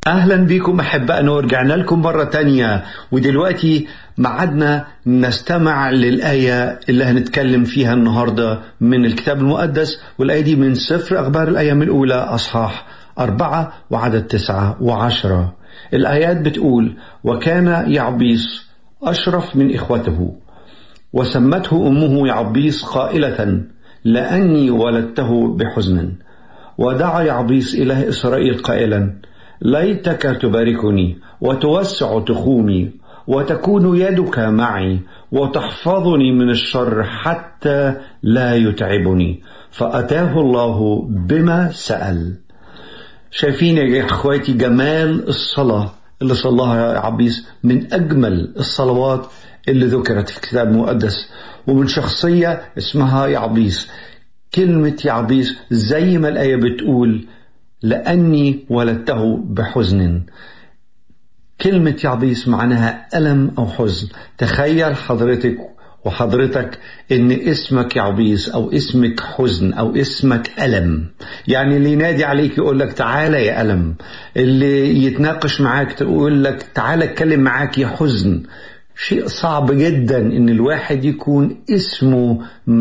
أهلا بكم أحبائنا ورجعنا لكم مرة تانية ودلوقتي معدنا نستمع للآية اللي هنتكلم فيها النهاردة من الكتاب المقدس والآية دي من سفر أخبار الأيام الأولى أصحاح أربعة وعدد تسعة وعشرة الآيات بتقول وكان يعبيس أشرف من إخوته وسمته أمه يعبيس قائلة لأني ولدته بحزن ودعا يعبيس إله إسرائيل قائلا ليتك تباركني وتوسع تخومي وتكون يدك معي وتحفظني من الشر حتى لا يتعبني فأتاه الله بما سأل شايفين يا اخواتي جمال الصلاة اللي صلاها عبيس من أجمل الصلوات اللي ذكرت في الكتاب المقدس ومن شخصية اسمها يعبيس كلمة يعبيس زي ما الآية بتقول لأني ولدته بحزن كلمة يعبيس معناها ألم أو حزن تخيل حضرتك وحضرتك ان اسمك يعبيس او اسمك حزن او اسمك ألم يعني اللي ينادي عليك يقول لك تعالى يا ألم اللي يتناقش معاك تقول لك تعالى اتكلم معاك يا حزن شيء صعب جدا ان الواحد يكون اسمه